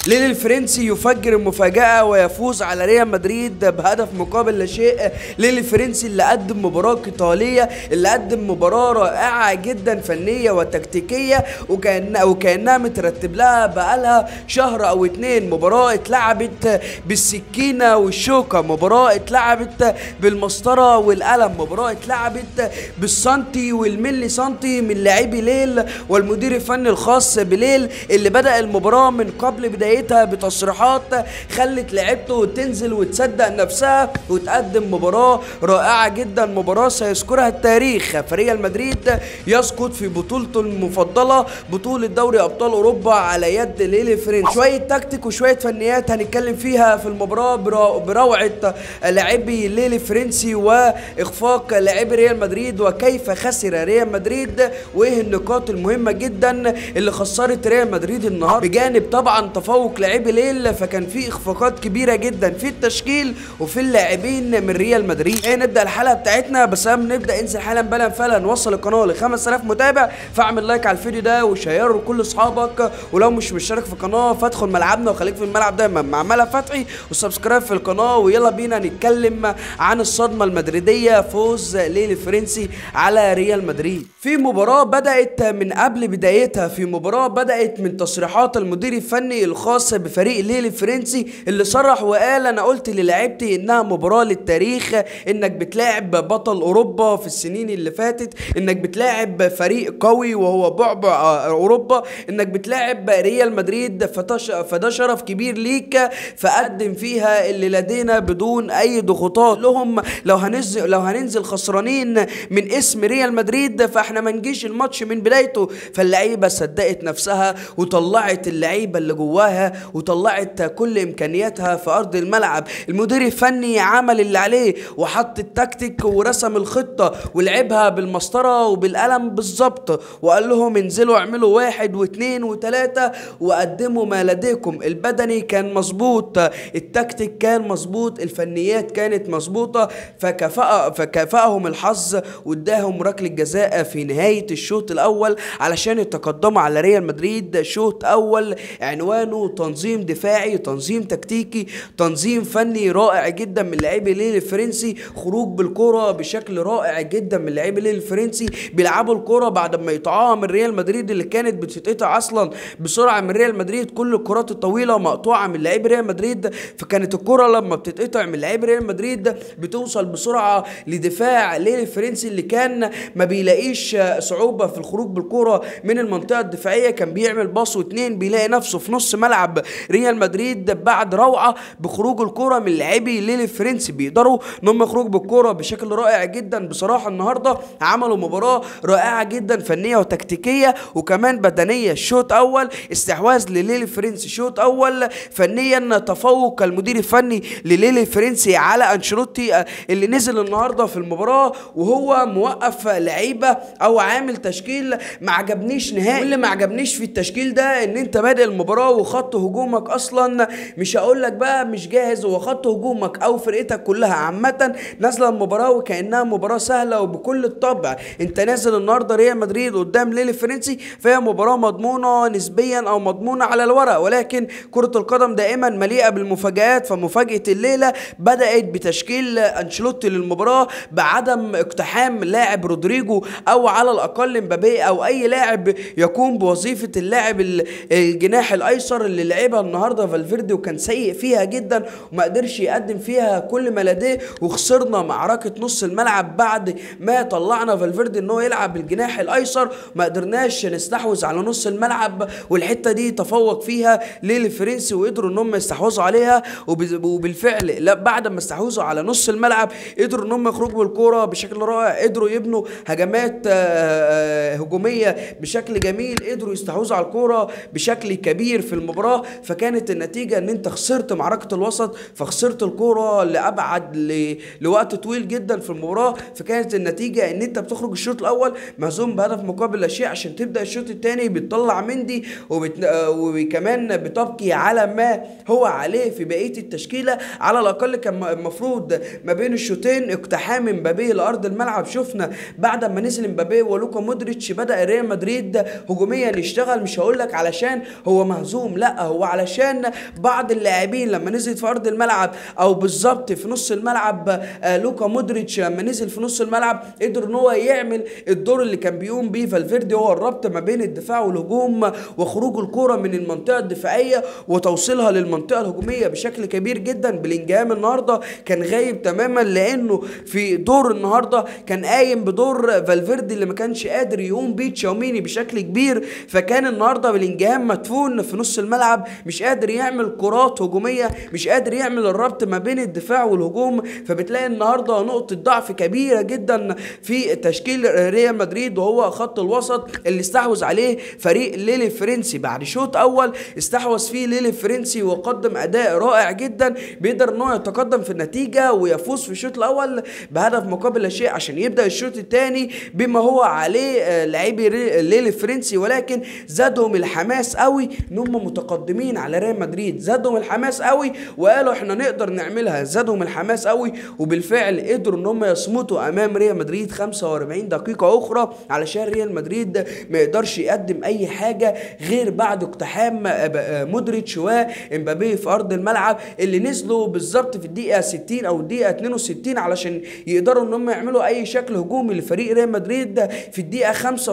ليل الفرنسي يفجر المفاجأة ويفوز على ريال مدريد بهدف مقابل لا شيء ليل الفرنسي اللي قدم مباراة قتالية اللي قدم مباراة رائعة جدا فنية وتكتيكية وكأن وكأنها مترتب لها بقالها شهر أو اتنين مباراة اتلعبت بالسكينة والشوكة مباراة اتلعبت بالمسطرة والقلم مباراة اتلعبت بالسنتي والملي سنتي من لاعبي ليل والمدير الفني الخاص بليل اللي بدأ المباراة من قبل بدايتها بتصريحات خلت لعيبته تنزل وتصدق نفسها وتقدم مباراة رائعة جدا مباراة سيذكرها التاريخ فريق مدريد يسقط في بطولته المفضلة بطولة دوري أبطال أوروبا على يد ليلي فرنسي شوية تكتيك وشوية فنيات هنتكلم فيها في المباراة برا- بروعة لاعبي ليلي فرنسي وإخفاق لاعبي ريال مدريد وكيف خسر ريال مدريد وإيه النقاط المهمة جدا اللي خسرت ريال مدريد النهارده بجانب طبعا تفوق لاعبي ليل فكان في إخفاقات كبيرة جدا في التشكيل وفي اللاعبين من ريال مدريد إيه نبدأ الحلقة بتاعتنا بس قبل ما نبدأ انزل حالا بلا فلا نوصل القناة ل 5000 متابع فاعمل لايك على الفيديو ده وشيره لكل اصحابك ولو مش مشترك في القناة فادخل ملعبنا وخليك في الملعب دايما مع ملا فتحي وسبسكرايب في القناة ويلا بينا نتكلم عن الصدمة المدريدية فوز ليل الفرنسي على ريال مدريد في مباراة بدأت من قبل بدايتها في مباراة بدأت من تصريحات المدير الفني الخاص بفريق ليل الفرنسي اللي صرح وقال انا قلت للاعيبتي انها مباراة للتاريخ انك بتلاعب بطل اوروبا في السنين اللي فاتت انك بتلاعب فريق قوي وهو بعبع اوروبا انك بتلاعب ريال مدريد فتش- فده شرف كبير ليك فقدم فيها اللي لدينا بدون اي ضغوطات لهم لو هننزل لو هننزل خسرانين من اسم ريال مدريد فاحنا ما نجيش الماتش من بدايته فاللعيبه صدقت نفسها وطلعت اللعيبه اللي جواها وطلعت كل امكانياتها في ارض الملعب المدير الفني عمل اللي عليه وحط التكتيك ورسم الخطه ولعبها بالمسطره وبالقلم بالظبط وقال لهم انزلوا اعملوا واحد واثنين وثلاثه وقدموا ما لديكم البدني كان مظبوط التكتيك كان مظبوط الفنيات كانت مظبوطه فكفأ فكافأهم الحظ واداهم ركله جزاء في نهايه الشوط الاول علشان يتقدموا على ريال مدريد شوط اول عنوانه تنظيم دفاعي تنظيم تكتيكي تنظيم فني رائع جدا من لاعبي ليل الفرنسي خروج بالكره بشكل رائع جدا من لاعبي ليل الفرنسي بيلعبوا الكره بعد ما يقطعوها من ريال مدريد اللي كانت بتتقطع اصلا بسرعه من ريال مدريد كل الكرات الطويله مقطوعه من لاعبي ريال مدريد فكانت الكره لما بتتقطع من لاعبي ريال مدريد بتوصل بسرعه لدفاع ليل الفرنسي اللي كان ما بيلاقيش صعوبه في الخروج بالكره من المنطقه الدفاعيه كان بيعمل باص واتنين بيلاقي نفسه في نص ملعب ريال مدريد بعد روعه بخروج الكره من لاعبي ليل الفرنسي بيقدروا ان هم يخرجوا بالكره بشكل رائع جدا بصراحه النهارده عملوا مباراه رائعه جدا فنيه وتكتيكيه وكمان بدنيه شوط اول استحواذ لليل الفرنسي شوط اول فنيا تفوق المدير الفني لليل الفرنسي على انشيلوتي آه، اللي نزل النهارده في المباراه وهو موقف لعيبه او عامل تشكيل ما عجبنيش نهائي واللي ما عجبنيش في التشكيل ده ان انت بادئ المباراه وخط هجومك اصلا مش هقول لك بقى مش جاهز هو خط هجومك او فرقتك كلها عامه نازله المباراه وكانها مباراه سهله وبكل الطبع انت نازل النهارده ريال مدريد قدام ليل الفرنسي فهي مباراه مضمونه نسبيا او مضمونه على الورق ولكن كره القدم دائما مليئه بالمفاجآت فمفاجاه الليله بدات بتشكيل انشيلوتي للمباراه بعدم اقتحام لاعب رودريجو او على الاقل مبابي او اي لاعب يقوم بوظيفه اللاعب ال- الجناح الايسر اللي لعبها النهارده فالفيردي وكان سيء فيها جدا وما قدرش يقدم فيها كل ما لديه وخسرنا معركه نص الملعب بعد ما طلعنا فالفيردي ان هو يلعب بالجناح الايسر ما قدرناش نستحوذ على نص الملعب والحته دي تفوق فيها ليل الفرنسي وقدروا ان هم يستحوذوا عليها وب- وبالفعل لا بعد ما استحوذوا على نص الملعب قدروا ان هم يخرجوا بالكوره بشكل رائع قدروا يبنوا هجمات آه، آه، هجوميه بشكل جميل قدروا يستحوذوا على الكوره بشكل كبير في المباراه فكانت النتيجه ان انت خسرت معركه الوسط فخسرت الكوره لابعد ل... لوقت طويل جدا في المباراه فكانت النتيجه ان انت بتخرج الشوط الاول مهزوم بهدف مقابل لا شيء عشان تبدا الشوط الثاني بتطلع مندي وبت... آه، وكمان بتبكي على ما هو عليه في بقيه التشكيله على الاقل كان المفروض ما بين الشوطين اقتحام امبابي لارض الملعب شفنا بعد ما نزل امبابي ولوكا مودريتش بدا ريال مدريد هجوميا يشتغل مش هقول لك علشان هو مهزوم لا لا هو علشان بعض اللاعبين لما نزلت في ارض الملعب او بالظبط في نص الملعب آه لوكا مودريتش لما نزل في نص الملعب قدر ان هو يعمل الدور اللي كان بيقوم بيه فالفيردي هو الربط ما بين الدفاع والهجوم وخروج الكرة من المنطقة الدفاعية وتوصيلها للمنطقة الهجومية بشكل كبير جدا بلينجهام النهارده كان غايب تماما لانه في دور النهارده كان قايم بدور فالفيردي اللي ما كانش قادر يقوم بيه تشاوميني بشكل كبير فكان النهارده بلينجهام مدفون في نص الملعب مش قادر يعمل كرات هجوميه مش قادر يعمل الربط ما بين الدفاع والهجوم فبتلاقي النهارده نقطه ضعف كبيره جدا في تشكيل ريال مدريد وهو خط الوسط اللي استحوذ عليه فريق ليلي الفرنسي بعد شوط اول استحوذ فيه ليلي الفرنسي وقدم اداء رائع جدا بيقدر ان هو يتقدم في النتيجه ويفوز في الشوط الاول بهدف مقابل لا شيء عشان يبدا الشوط الثاني بما هو عليه آه، لاعبي ري- ليل الفرنسي ولكن زادهم الحماس قوي ان هم متقدمين على ريال مدريد زادهم الحماس قوي وقالوا احنا نقدر نعملها زادهم الحماس قوي وبالفعل قدروا ان هم يصمتوا امام ريال مدريد 45 دقيقه اخرى علشان ريال مدريد ما يقدرش يقدم اي حاجه غير بعد اقتحام آه، ب- آه، مودريتش وامبابي في ارض الملعب اللي نزلوا بالظبط في الدقيقه 60 او الدقيقه 62 علشان يقدروا ان هم يعملوا اي شكل هجومي لفريق ريال مدريد في الدقيقه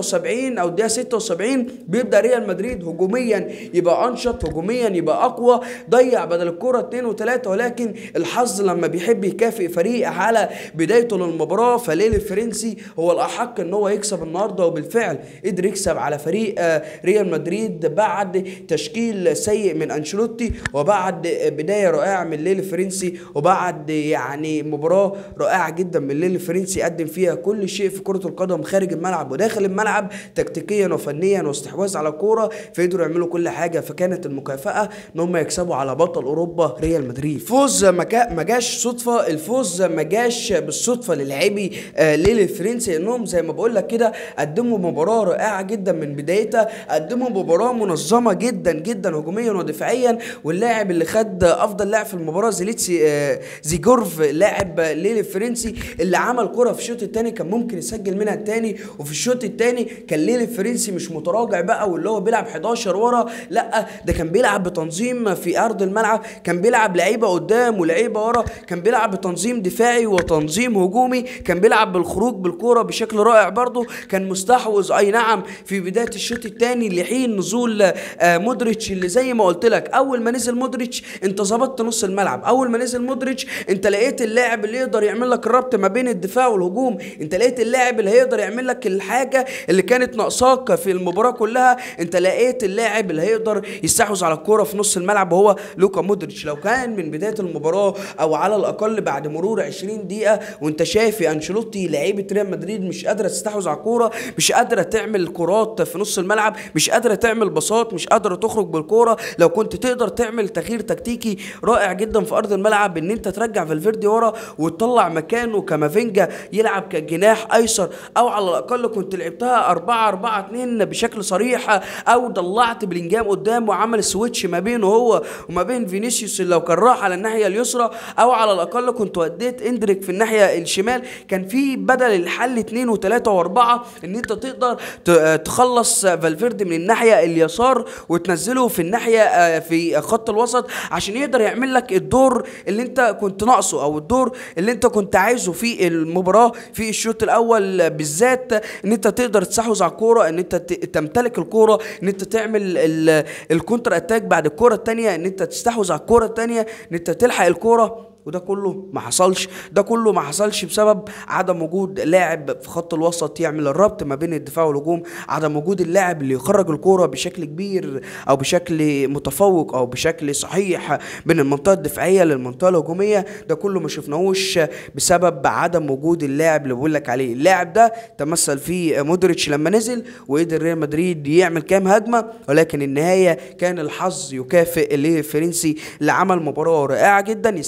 75 او الدقيقه 76 بيبدا ريال مدريد هجوميا يبقى انشط هجوميا يبقى اقوى ضيع بدل الكره 2 و3 ولكن الحظ لما بيحب يكافئ فريق على بدايته للمباراه فليل الفرنسي هو الاحق ان هو يكسب النهارده وبالفعل قدر يكسب على فريق آه، ريال مدريد بعد تشكيل سيء من انشيلوتي وبعد بدايه رائعه من ليل الفرنسي وبعد يعني مباراه رائعه جدا من ليل الفرنسي قدم فيها كل شيء في كره القدم خارج الملعب وداخل الملعب تكتيكيا وفنيا واستحواذ على الكوره فقدروا يعملوا كل حاجه فكانت المكافاه ان هم يكسبوا على بطل اوروبا ريال مدريد فوز ما كا- ما جاش صدفه الفوز ما جاش بالصدفه للاعبي آه، ليل الفرنسي انهم زي ما بقول لك كده قدموا مباراه رائعه جدا من بدايتها قدموا مباراه منظمه جدا جدا هجوميا ودفاعيا واللاعب اللي خد افضل لاعب في المباراه زيليتسي آه، زيجورف لاعب ليل الفرنسي اللي عمل كره في الشوط الثاني كان ممكن يسجل منها الثاني وفي الشوط الثاني كان ليل الفرنسي مش متراجع بقى واللي هو بيلعب 11 ورا لا ده كان بيلعب بتنظيم في ارض الملعب كان بيلعب لعيبه قدام ولعيبه ورا كان بيلعب بتنظيم دفاعي وتنظيم هجومي كان بيلعب بالخروج بالكوره بشكل رائع برضه كان مستحوذ اي نعم في بدايه الشوط الثاني لحين نزول آه، مودريتش اللي زي ما قلت لك اول ما نزل مودريتش انت ظبطت نص الملعب اول ما نزل مودريتش انت لقيت اللاعب اللي يقدر يعمل لك الربط ما بين الدفاع والهجوم انت لقيت اللاعب اللي هيقدر يعمل لك الحاجه اللي كانت ناقصاك في المباراه كلها انت لقيت اللاعب اللي هيقدر يستحوذ على الكوره في نص الملعب وهو لوكا مودريتش لو كان من بدايه المباراه او على الاقل بعد مرور 20 دقيقه وانت شايف يا انشيلوتي لعيبه ريال مدريد مش قادره تستحوذ على الكوره مش قادره تعمل كرات في نص الملعب مش قادره تعمل باصات مش قادره تخرج بالكوره لو كنت تقدر تعمل تغيير تكتيكي رائع جدا في ارض الملعب ان انت ترجع فالفيردي ورا وتطلع مكانه كامافينجا يلعب كجناح ايسر او على الاقل كنت لعبتها 4 4 2 بشكل صريح او ضلعت بلينجهام قدام وعمل سويتش ما بينه هو وما بين فينيسيوس اللي لو كان راح على الناحيه اليسرى او على الاقل كنت وديت اندريك في الناحيه الشمال كان في بدل الحل اثنين وثلاثه واربعه ان انت تقدر ت- تخلص فالفيردي من الناحيه اليسار وتنزله في الناحيه آه، في خط الوسط عشان يقدر يعمل لك الدور اللي انت كنت ناقصه او الدور اللي انت كنت عايزه في المباراه في الشوط الاول بالذات ان انت تقدر تستحوذ على الكوره ان انت ت- تمتلك الكوره ان انت تعمل ال- الكونتر اتاك بعد الكوره الثانيه ان انت تستحوذ على الكوره الثانيه ان انت تلحق الكوره وده كله ما حصلش ده كله ما حصلش بسبب عدم وجود لاعب في خط الوسط يعمل الربط ما بين الدفاع والهجوم عدم وجود اللاعب اللي يخرج الكوره بشكل كبير او بشكل متفوق او بشكل صحيح من المنطقه الدفاعيه للمنطقه الهجوميه ده كله ما شفناهوش بسبب عدم وجود اللاعب اللي بقول لك عليه اللاعب ده تمثل فيه مودريتش لما نزل وقدر ريال مدريد يعمل كام هجمه ولكن النهايه كان الحظ يكافئ الفرنسي اللي عمل مباراه رائعه جدا يستحق عليها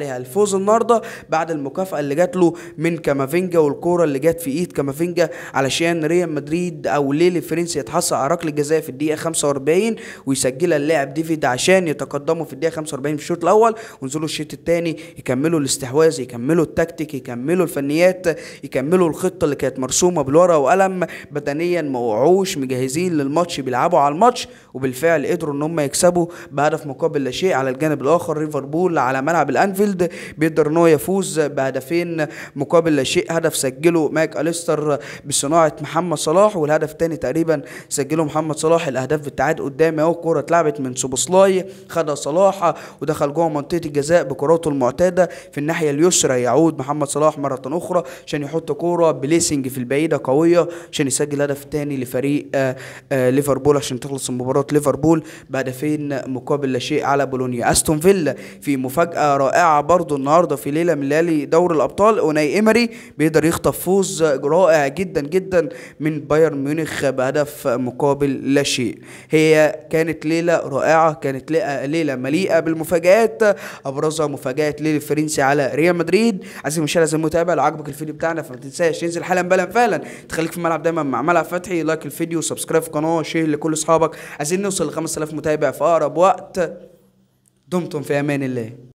عليها الفوز النهارده بعد المكافاه اللي جات له من كامافينجا والكوره اللي جت في ايد كامافينجا علشان ريال مدريد او ليلي فرنسي يتحصل على ركله جزاء في الدقيقه 45 ويسجلها اللاعب ديفيد عشان يتقدموا في الدقيقه 45 في الشوط الاول وينزلوا الشوط الثاني يكملوا الاستحواذ يكملوا التكتيك يكملوا الفنيات يكملوا الخطه اللي كانت مرسومه بالورقه وقلم بدنيا ما وقعوش مجهزين للماتش بيلعبوا على الماتش وبالفعل قدروا ان هم يكسبوا بهدف مقابل لا شيء على الجانب الاخر ليفربول على ملعب الانفيلد بيقدر ان هو يفوز بهدفين مقابل لا شيء هدف سجله ماك اليستر بصناعه محمد صلاح والهدف الثاني تقريبا سجله محمد صلاح الاهداف بالتعادل قدامي اهو الكوره اتلعبت من سوبوسلاي خدها صلاح ودخل جوه منطقه الجزاء بكراته المعتاده في الناحيه اليسرى يعود محمد صلاح مره اخرى عشان يحط كوره بليسنج في البعيده قويه عشان يسجل الهدف الثاني لفريق آه آه ليفربول عشان تخلص مباراه ليفربول بهدفين مقابل لا شيء على بولونيا استون فيلا في مفاجاه رائعه برضو النهارده في ليله من ليالي دوري الابطال اوناي ايمري بيقدر يخطف فوز رائع جدا جدا من بايرن ميونخ بهدف مقابل لا شيء هي كانت ليله رائعه كانت ليله مليئه بالمفاجات ابرزها مفاجاه ليل الفرنسي على ريال مدريد عزيزي المشاهد عزيزي المتابع لو عجبك الفيديو بتاعنا فما تنساش تنزل حالا بلا فعلا تخليك في الملعب دايما مع ملعب فتحي لايك الفيديو سبسكرايب في القناه شير لكل اصحابك عايزين نوصل ل 5000 متابع في اقرب وقت دمتم في امان الله